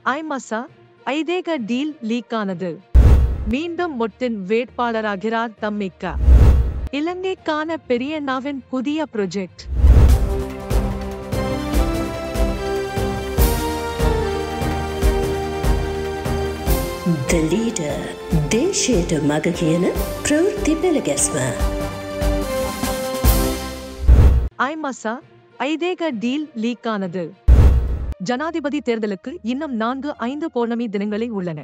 ஐமசா ஐதேக deal league ஆனது மீண்டும் மொட்டின் வேட்பாளராகிறார் தம்மிக்கா இலங்கைக்கான பெரியண்ணாவின் புதிய ப்ரொஜெக்ட் The leader දේශයට මග කියන ප්‍රවෘත්ති පෙළගැස්ම. ஐமசா ஐதேக டீல் லீக் ஆனது ஜனாதிபதி தேர்தலுக்கு இன்னும் நான்கு ஐந்து பௌர்ணமி தினங்களே உள்ளன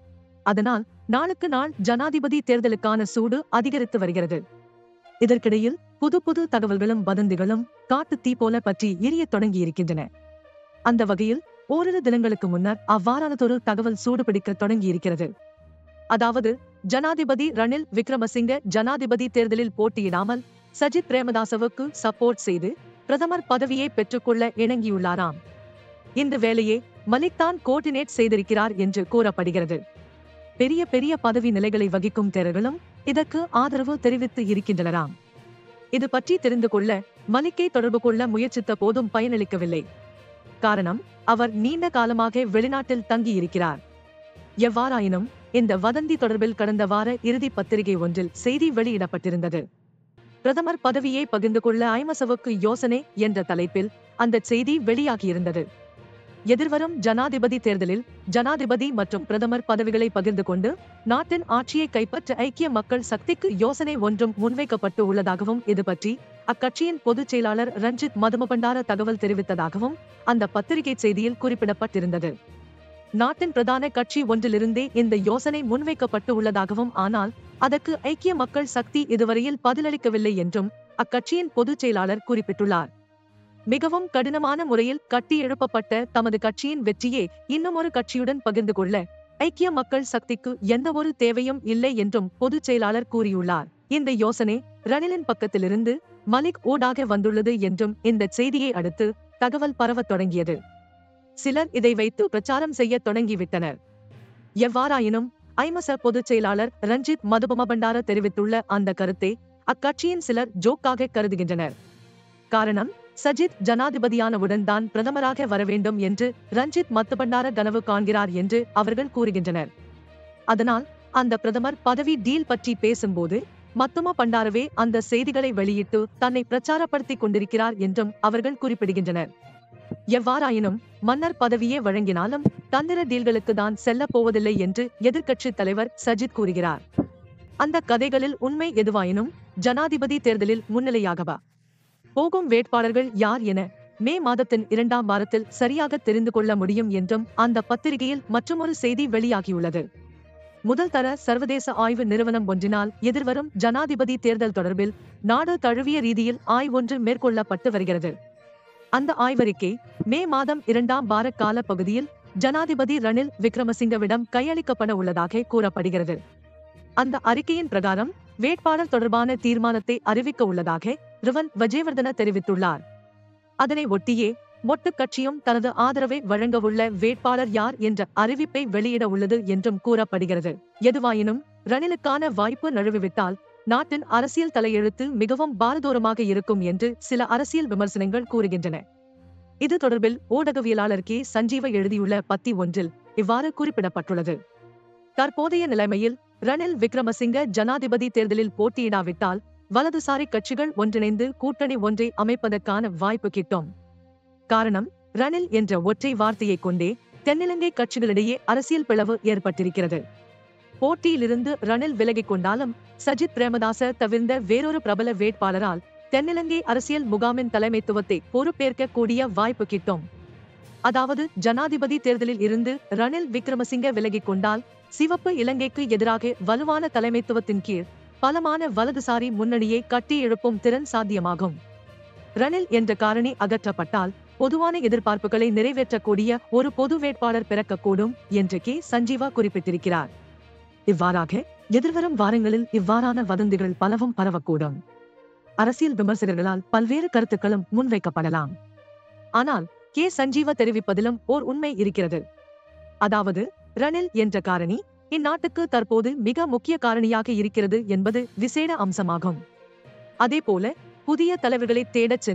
அதனால் நாளுக்கு நாள் ஜனாதிபதி தேர்தலுக்கான சூடு அதிகரித்து வருகிறது இதற்கிடையில் புது புது தகவல்களும் வதந்திகளும் காட்டு தீ போல பற்றி எரியத் தொடங்கி இருக்கின்றன அந்த வகையில் ஓரிரு தினங்களுக்கு முன்னர் அவ்வாறானதொரு தகவல் சூடுபிடிக்க தொடங்கி இருக்கிறது அதாவது ஜனாதிபதி ரணில் விக்ரமசிங்க ஜனாதிபதி தேர்தலில் போட்டியிடாமல் சஜித் பிரேமதாசவுக்கு சப்போர்ட் செய்து பிரதமர் பதவியை பெற்றுக்கொள்ள இணங்கியுள்ளாராம் இந்த வேலையை மலிக் தான் கோஆர்டினேட் செய்திருக்கிறார் என்று கூறப்படுகிறது பெரிய பெரிய பதவி நிலைகளை வகிக்கும் தேரர்களும் இதற்கு ஆதரவு தெரிவித்து இருக்கின்றனராம் இது பற்றி தெரிந்து கொள்ள மலிக்கை தொடர்பு கொள்ள முயற்சித்த போதும் பயனளிக்கவில்லை காரணம் அவர் நீண்ட காலமாக வெளிநாட்டில் தங்கியிருக்கிறார் எவ்வாறாயினும் இந்த வதந்தி தொடர்பில் கடந்த வார இறுதி பத்திரிகை ஒன்றில் செய்தி வெளியிடப்பட்டிருந்தது பிரதமர் பதவியை பகிர்ந்து கொள்ள ஐமசவுக்கு யோசனை என்ற தலைப்பில் அந்த செய்தி வெளியாகியிருந்தது எதிர்வரும் ஜனாதிபதி தேர்தலில் ஜனாதிபதி மற்றும் பிரதமர் பதவிகளை பகிர்ந்து கொண்டு நாட்டின் ஆட்சியை கைப்பற்ற ஐக்கிய மக்கள் சக்திக்கு யோசனை ஒன்றும் முன்வைக்கப்பட்டு உள்ளதாகவும் இது பற்றி அக்கட்சியின் பொதுச் செயலாளர் ரஞ்சித் மதுமபண்டார தகவல் தெரிவித்ததாகவும் அந்த பத்திரிகை செய்தியில் குறிப்பிடப்பட்டிருந்தது நாட்டின் பிரதான கட்சி ஒன்றிலிருந்தே இந்த யோசனை முன்வைக்கப்பட்டு உள்ளதாகவும் ஆனால் அதற்கு ஐக்கிய மக்கள் சக்தி இதுவரையில் பதிலளிக்கவில்லை என்றும் அக்கட்சியின் பொதுச் செயலாளர் குறிப்பிட்டுள்ளார் மிகவும் கடினமான முறையில் கட்டி எழுப்பப்பட்ட தமது கட்சியின் வெற்றியை இன்னும் ஒரு கட்சியுடன் பகிர்ந்து கொள்ள ஐக்கிய மக்கள் சக்திக்கு எந்த ஒரு தேவையும் இல்லை என்றும் பொதுச் செயலாளர் கூறியுள்ளார் இந்த யோசனை ரணிலின் பக்கத்திலிருந்து மலிக் ஊடாக வந்துள்ளது என்றும் இந்த செய்தியை அடுத்து தகவல் பரவத் தொடங்கியது சிலர் இதை வைத்து பிரச்சாரம் செய்ய தொடங்கிவிட்டனர் எவ்வாறாயினும் ஐமச பொதுச் செயலாளர் ரஞ்சித் மதுபமபண்டார தெரிவித்துள்ள அந்த கருத்தை அக்கட்சியின் சிலர் ஜோக்காக கருதுகின்றனர் காரணம் சஜித் ஜனாதிபதியானவுடன் தான் பிரதமராக வரவேண்டும் என்று ரஞ்சித் மத்துபண்டார கனவு காண்கிறார் என்று அவர்கள் கூறுகின்றனர் அதனால் அந்த பிரதமர் பதவி டீல் பற்றி பேசும்போது மத்தும பண்டாரவே அந்த செய்திகளை வெளியிட்டு தன்னை பிரச்சாரப்படுத்திக் கொண்டிருக்கிறார் என்றும் அவர்கள் குறிப்பிடுகின்றனர் எவ்வாறாயினும் மன்னர் பதவியே வழங்கினாலும் தந்திர டீல்களுக்கு தான் செல்லப் போவதில்லை என்று எதிர்க்கட்சித் தலைவர் சஜித் கூறுகிறார் அந்த கதைகளில் உண்மை எதுவாயினும் ஜனாதிபதி தேர்தலில் முன்னிலையாகவா போகும் வேட்பாளர்கள் யார் என மே மாதத்தின் இரண்டாம் வாரத்தில் சரியாக தெரிந்து கொள்ள முடியும் என்றும் அந்த பத்திரிகையில் மற்றுமொரு செய்தி வெளியாகியுள்ளது முதல் தர சர்வதேச ஆய்வு நிறுவனம் ஒன்றினால் எதிர்வரும் ஜனாதிபதி தேர்தல் தொடர்பில் நாடு தழுவிய ரீதியில் ஆய்வொன்று மேற்கொள்ளப்பட்டு வருகிறது அந்த ஆய்வறிக்கை மே மாதம் இரண்டாம் வார கால பகுதியில் ஜனாதிபதி ரணில் விக்ரமசிங்கவிடம் கையளிக்கப்பட உள்ளதாக கூறப்படுகிறது அந்த அறிக்கையின் பிரகாரம் வேட்பாளர் தொடர்பான தீர்மானத்தை அறிவிக்க உள்ளதாக ரிவன் வஜேவர்தன தெரிவித்துள்ளார் அதனை ஒட்டியே மொட்டு கட்சியும் தனது ஆதரவை வழங்கவுள்ள வேட்பாளர் யார் என்ற அறிவிப்பை வெளியிட உள்ளது என்றும் கூறப்படுகிறது எதுவாயினும் ரணிலுக்கான வாய்ப்பு நழுவிவிட்டால் நாட்டின் அரசியல் தலையெழுத்து மிகவும் பாரதூரமாக இருக்கும் என்று சில அரசியல் விமர்சனங்கள் கூறுகின்றன இது தொடர்பில் ஊடகவியலாளர் கே சஞ்சீவ எழுதியுள்ள பத்தி ஒன்றில் இவ்வாறு குறிப்பிடப்பட்டுள்ளது தற்போதைய நிலைமையில் ரணில் விக்ரமசிங்க ஜனாதிபதி தேர்தலில் போட்டியிடாவிட்டால் வலதுசாரி கட்சிகள் ஒன்றிணைந்து கூட்டணி ஒன்றை அமைப்பதற்கான வாய்ப்பு கிட்டும் காரணம் ரணில் என்ற ஒற்றை வார்த்தையை கொண்டே தென்னிலங்கை கட்சிகளிடையே அரசியல் பிளவு ஏற்பட்டிருக்கிறது போட்டியிலிருந்து ரணில் விலகிக் கொண்டாலும் சஜித் பிரேமதாச தவிர்ந்த வேறொரு பிரபல வேட்பாளரால் தென்னிலங்கை அரசியல் முகாமின் தலைமைத்துவத்தை பொறுப்பேற்க கூடிய வாய்ப்பு கிட்டும் அதாவது ஜனாதிபதி தேர்தலில் இருந்து ரணில் விக்ரமசிங்க விலகிக் கொண்டால் சிவப்பு இலங்கைக்கு எதிராக வலுவான தலைமைத்துவத்தின் கீழ் பலமான வலதுசாரி முன்னணியை கட்டி எழுப்பும் திறன் சாத்தியமாகும் ரணில் என்ற காரணி அகற்றப்பட்டால் பொதுவான எதிர்பார்ப்புகளை நிறைவேற்றக்கூடிய ஒரு பொது வேட்பாளர் பிறக்கக்கூடும் என்று கே சஞ்சீவா குறிப்பிட்டிருக்கிறார் இவ்வாறாக எதிர்வரும் வாரங்களில் இவ்வாறான வதந்திகள் பலவும் பரவக்கூடும் அரசியல் விமர்சகர்களால் பல்வேறு கருத்துக்களும் முன்வைக்கப்படலாம் ஆனால் கே சஞ்சீவ தெரிவிப்பதிலும் ஓர் உண்மை இருக்கிறது அதாவது ரணில் என்ற காரணி இந்நாட்டுக்கு தற்போது மிக முக்கிய காரணியாக இருக்கிறது என்பது விசேட அம்சமாகும் அதேபோல புதிய தலைவர்களை தேடச் சென்று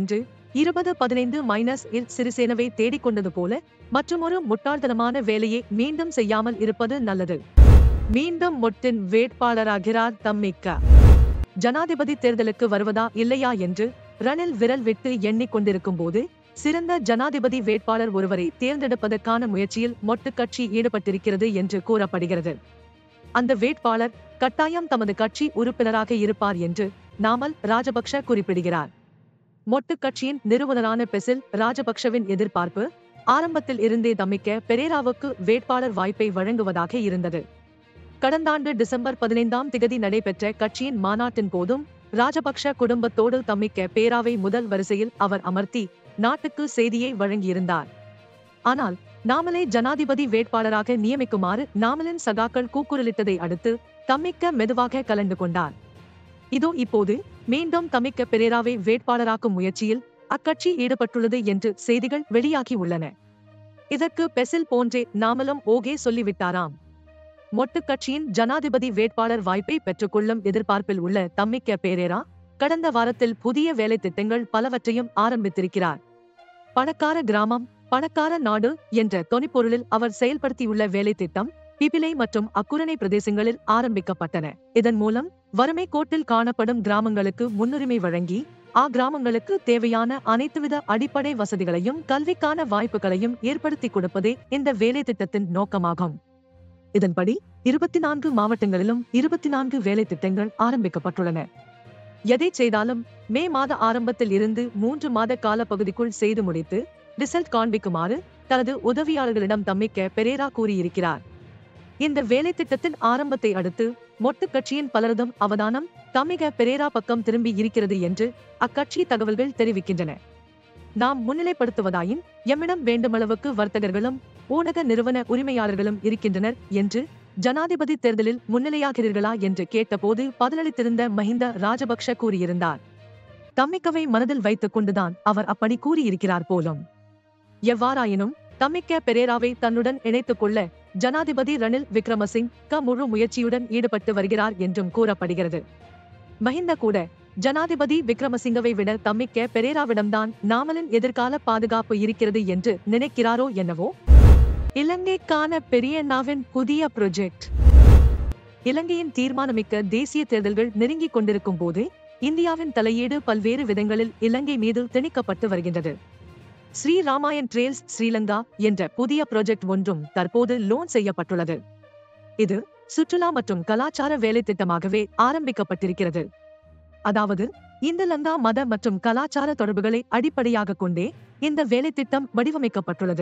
இருபது பதினைந்து மைனஸ் இல் சிறிசேனவை தேடிக்கொண்டது போல மற்றுமொரு முட்டாள்தனமான வேலையை மீண்டும் செய்யாமல் இருப்பது நல்லது மீண்டும் மொட்டின் வேட்பாளராகிறார் தம்மிக்க ஜனாதிபதி தேர்தலுக்கு வருவதா இல்லையா என்று ரணில் விரல் விட்டு எண்ணிக்கொண்டிருக்கும் போது சிறந்த ஜனாதிபதி வேட்பாளர் ஒருவரை தேர்ந்தெடுப்பதற்கான முயற்சியில் மொட்டு கட்சி ஈடுபட்டிருக்கிறது என்று கூறப்படுகிறது அந்த வேட்பாளர் கட்டாயம் தமது கட்சி உறுப்பினராக இருப்பார் என்று நாமல் ராஜபக்ஷ குறிப்பிடுகிறார் மொட்டு கட்சியின் நிறுவனரான பெசில் ராஜபக்ஷவின் எதிர்பார்ப்பு ஆரம்பத்தில் இருந்தே தம்மிக்க பெரேராவுக்கு வேட்பாளர் வாய்ப்பை வழங்குவதாக இருந்தது கடந்தாண்டு டிசம்பர் பதினைந்தாம் திகதி நடைபெற்ற கட்சியின் மாநாட்டின் போதும் ராஜபக்ஷ குடும்பத்தோடு தம்மிக்க பேராவை முதல் வரிசையில் அவர் அமர்த்தி நாட்டுக்கு செய்தியை வழங்கியிருந்தார் ஆனால் நாமலை ஜனாதிபதி வேட்பாளராக நியமிக்குமாறு நாமலின் சகாக்கள் கூக்குரலிட்டதை அடுத்து தம்மிக்க மெதுவாக கலந்து கொண்டார் இதோ இப்போது மீண்டும் தம்மிக்க பெரேராவை வேட்பாளராக்கும் முயற்சியில் அக்கட்சி ஈடுபட்டுள்ளது என்று செய்திகள் வெளியாகி உள்ளன இதற்கு பெசில் போன்றே நாமலும் ஓகே சொல்லிவிட்டாராம் மொட்டு கட்சியின் ஜனாதிபதி வேட்பாளர் வாய்ப்பை பெற்றுக்கொள்ளும் எதிர்பார்ப்பில் உள்ள தம்மிக்க பேரேரா கடந்த வாரத்தில் புதிய வேலை திட்டங்கள் பலவற்றையும் ஆரம்பித்திருக்கிறார் பணக்கார கிராமம் பணக்கார நாடு என்ற தொனிப்பொருளில் அவர் செயல்படுத்தியுள்ள வேலை திட்டம் பிபிலை மற்றும் அக்குரணை பிரதேசங்களில் ஆரம்பிக்கப்பட்டன இதன் மூலம் வறுமை கோட்டில் காணப்படும் கிராமங்களுக்கு முன்னுரிமை வழங்கி ஆ கிராமங்களுக்கு தேவையான அனைத்துவித அடிப்படை வசதிகளையும் கல்விக்கான வாய்ப்புகளையும் ஏற்படுத்தி கொடுப்பதே இந்த வேலை திட்டத்தின் நோக்கமாகும் இதன்படி இருபத்தி நான்கு மாவட்டங்களிலும் இருபத்தி நான்கு வேலை திட்டங்கள் ஆரம்பிக்கப்பட்டுள்ளன எதை செய்தாலும் மே மாத ஆரம்பத்தில் இருந்து மூன்று மாத கால பகுதிக்குள் செய்து முடித்து ரிசல்ட் காண்பிக்குமாறு தனது உதவியாளர்களிடம் தம்மிக்க பெரேரா கூறியிருக்கிறார் இந்த வேலை திட்டத்தின் ஆரம்பத்தை அடுத்து மொட்டு கட்சியின் பலரதும் அவதானம் தம்மிக பெரேரா பக்கம் திரும்பி இருக்கிறது என்று அக்கட்சி தகவல்கள் தெரிவிக்கின்றன நாம் முன்னிலைப்படுத்துவதாயின் எம்மிடம் வேண்டுமளவுக்கு வர்த்தகர்களும் ஊடக நிறுவன உரிமையாளர்களும் இருக்கின்றனர் என்று ஜனாதிபதி தேர்தலில் முன்னிலையாகிறீர்களா என்று கேட்டபோது பதிலளித்திருந்த மஹிந்த ராஜபக்ஷ கூறியிருந்தார் தம்மிக்கவை மனதில் வைத்துக் கொண்டுதான் அவர் அப்படி கூறியிருக்கிறார் போலும் எவ்வாறாயினும் தம்மிக்க பெரேராவை தன்னுடன் இணைத்துக் கொள்ள ஜனாதிபதி ரணில் விக்ரமசிங் க முழு முயற்சியுடன் ஈடுபட்டு வருகிறார் என்றும் கூறப்படுகிறது மஹிந்த கூட ஜனாதிபதி விக்ரமசிங்கவை விட தம்மிக்க பெரேராவிடம்தான் நாமலின் எதிர்கால பாதுகாப்பு இருக்கிறது என்று நினைக்கிறாரோ என்னவோ இலங்கைக்கான பெரியண்ணாவின் புதிய ப்ரொஜெக்ட் இலங்கையின் தீர்மானமிக்க தேசிய தேர்தல்கள் நெருங்கிக் கொண்டிருக்கும் போது இந்தியாவின் தலையீடு பல்வேறு விதங்களில் இலங்கை மீது திணிக்கப்பட்டு வருகின்றது ஸ்ரீ ராமாயண் ட்ரேல்ஸ் ஸ்ரீலங்கா என்ற புதிய ப்ராஜெக்ட் ஒன்றும் தற்போது லோன் செய்யப்பட்டுள்ளது இது சுற்றுலா மற்றும் கலாச்சார வேலை திட்டமாகவே ஆரம்பிக்கப்பட்டிருக்கிறது அதாவது இந்த லங்கா மத மற்றும் கலாச்சார தொடர்புகளை அடிப்படையாக கொண்டே இந்த வேலை திட்டம் வடிவமைக்கப்பட்டுள்ளது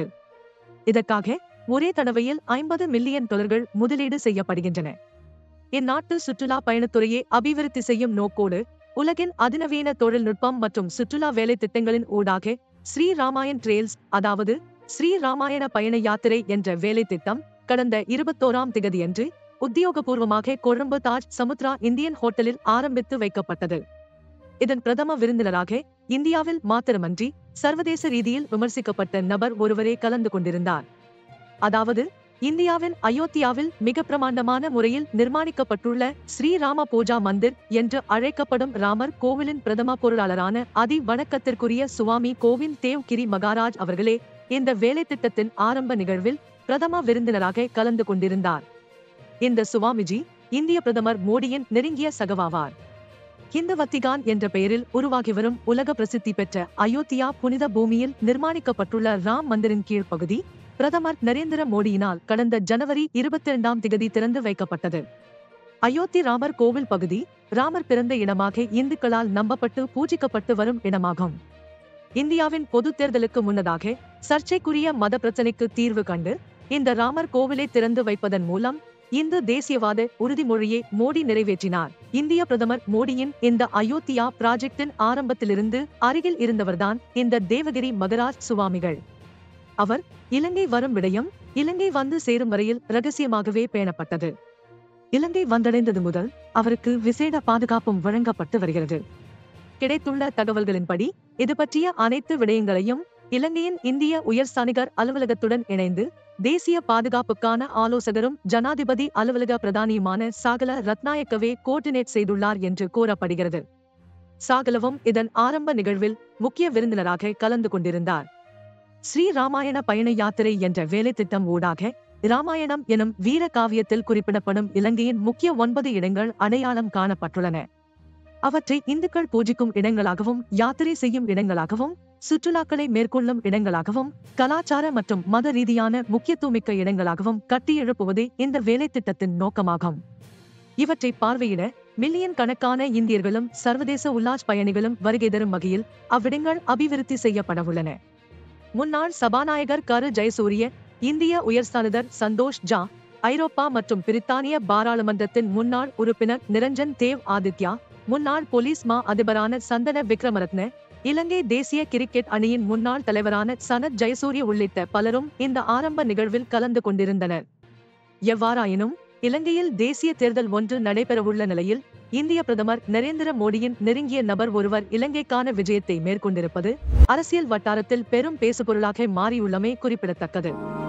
இதற்காக ஒரே தடவையில் ஐம்பது மில்லியன் டாலர்கள் முதலீடு செய்யப்படுகின்றன இந்நாட்டு சுற்றுலா பயணத்துறையை அபிவிருத்தி செய்யும் நோக்கோடு உலகின் அதிநவீன தொழில்நுட்பம் மற்றும் சுற்றுலா வேலை திட்டங்களின் ஊடாக ஸ்ரீ ராமாயண் ட்ரேல்ஸ் அதாவது ஸ்ரீ ராமாயண பயண யாத்திரை என்ற வேலை திட்டம் கடந்த இருபத்தோராம் திகதியன்று உத்தியோகபூர்வமாக கொழும்பு தாஜ் சமுத்ரா இந்தியன் ஹோட்டலில் ஆரம்பித்து வைக்கப்பட்டது இதன் பிரதம விருந்தினராக இந்தியாவில் மாத்திரமன்றி சர்வதேச ரீதியில் விமர்சிக்கப்பட்ட நபர் ஒருவரே கலந்து கொண்டிருந்தார் அதாவது இந்தியாவின் அயோத்தியாவில் மிக பிரமாண்டமான முறையில் நிர்மாணிக்கப்பட்டுள்ள ஸ்ரீராம பூஜா மந்திர் என்று அழைக்கப்படும் ராமர் கோவிலின் பிரதம பொருளாளரான அதி வணக்கத்திற்குரிய சுவாமி கோவிந்த் தேவ் கிரி மகாராஜ் அவர்களே இந்த வேலை திட்டத்தின் ஆரம்ப நிகழ்வில் பிரதம விருந்தினராக கலந்து கொண்டிருந்தார் இந்த சுவாமிஜி இந்திய பிரதமர் மோடியின் நெருங்கிய சகவாவார் ஹிந்து வத்திகான் என்ற பெயரில் உருவாகி வரும் உலக பிரசித்தி பெற்ற அயோத்தியா புனித பூமியில் நிர்மாணிக்கப்பட்டுள்ள ராம் மந்திரின் கீழ் பகுதி பிரதமர் நரேந்திர மோடியினால் கடந்த ஜனவரி இருபத்தி இரண்டாம் திகதி திறந்து வைக்கப்பட்டது அயோத்தி ராமர் கோவில் பகுதி ராமர் பிறந்த இடமாக இந்துக்களால் நம்பப்பட்டு பூஜிக்கப்பட்டு வரும் இடமாகும் இந்தியாவின் பொது தேர்தலுக்கு முன்னதாக சர்ச்சைக்குரிய மத பிரச்சனைக்கு தீர்வு கண்டு இந்த ராமர் கோவிலை திறந்து வைப்பதன் மூலம் இந்து தேசியவாத உறுதிமொழியை மோடி நிறைவேற்றினார் இந்திய பிரதமர் மோடியின் இந்த அயோத்தியா ப்ராஜெக்டின் ஆரம்பத்திலிருந்து அருகில் இருந்தவர்தான் இந்த தேவகிரி மகராஜ் சுவாமிகள் அவர் இலங்கை வரும் விடயம் இலங்கை வந்து சேரும் வரையில் ரகசியமாகவே பேணப்பட்டது இலங்கை வந்தடைந்தது முதல் அவருக்கு விசேட பாதுகாப்பும் வழங்கப்பட்டு வருகிறது கிடைத்துள்ள தகவல்களின்படி இது பற்றிய அனைத்து விடயங்களையும் இலங்கையின் இந்திய உயர்ஸ்தானிகர் அலுவலகத்துடன் இணைந்து தேசிய பாதுகாப்புக்கான ஆலோசகரும் ஜனாதிபதி அலுவலக பிரதானியுமான சாகல ரத்நாயக்கவே கோஆர்டினேட் செய்துள்ளார் என்று கூறப்படுகிறது சாகலவும் இதன் ஆரம்ப நிகழ்வில் முக்கிய விருந்தினராக கலந்து கொண்டிருந்தார் ஸ்ரீ ராமாயண பயண யாத்திரை என்ற வேலை திட்டம் ஊடாக இராமாயணம் எனும் வீர காவியத்தில் குறிப்பிடப்படும் இலங்கையின் முக்கிய ஒன்பது இடங்கள் அடையாளம் காணப்பட்டுள்ளன அவற்றை இந்துக்கள் பூஜிக்கும் இடங்களாகவும் யாத்திரை செய்யும் இடங்களாகவும் சுற்றுலாக்களை மேற்கொள்ளும் இடங்களாகவும் கலாச்சார மற்றும் மத ரீதியான முக்கியத்துவமிக்க இடங்களாகவும் கட்டியெழுப்புவதே இந்த வேலை திட்டத்தின் நோக்கமாகும் இவற்றை பார்வையிட மில்லியன் கணக்கான இந்தியர்களும் சர்வதேச உல்லாஸ் பயணிகளும் வருகை தரும் வகையில் அவ்விடங்கள் அபிவிருத்தி செய்யப்படவுள்ளன முன்னாள் சபாநாயகர் கரு ஜெயசூரிய இந்திய உயர்ஸ்தானிகர் சந்தோஷ் ஜா ஐரோப்பா மற்றும் பிரித்தானிய பாராளுமன்றத்தின் முன்னாள் உறுப்பினர் நிரஞ்சன் தேவ் ஆதித்யா முன்னாள் போலீஸ் மா அதிபரான சந்தன விக்ரமரத்ன இலங்கை தேசிய கிரிக்கெட் அணியின் முன்னாள் தலைவரான சனத் ஜெயசூரிய உள்ளிட்ட பலரும் இந்த ஆரம்ப நிகழ்வில் கலந்து கொண்டிருந்தனர் எவ்வாறாயினும் இலங்கையில் தேசிய தேர்தல் ஒன்று நடைபெறவுள்ள நிலையில் இந்திய பிரதமர் நரேந்திர மோடியின் நெருங்கிய நபர் ஒருவர் இலங்கைக்கான விஜயத்தை மேற்கொண்டிருப்பது அரசியல் வட்டாரத்தில் பெரும் பேசுபொருளாக மாறியுள்ளமை குறிப்பிடத்தக்கது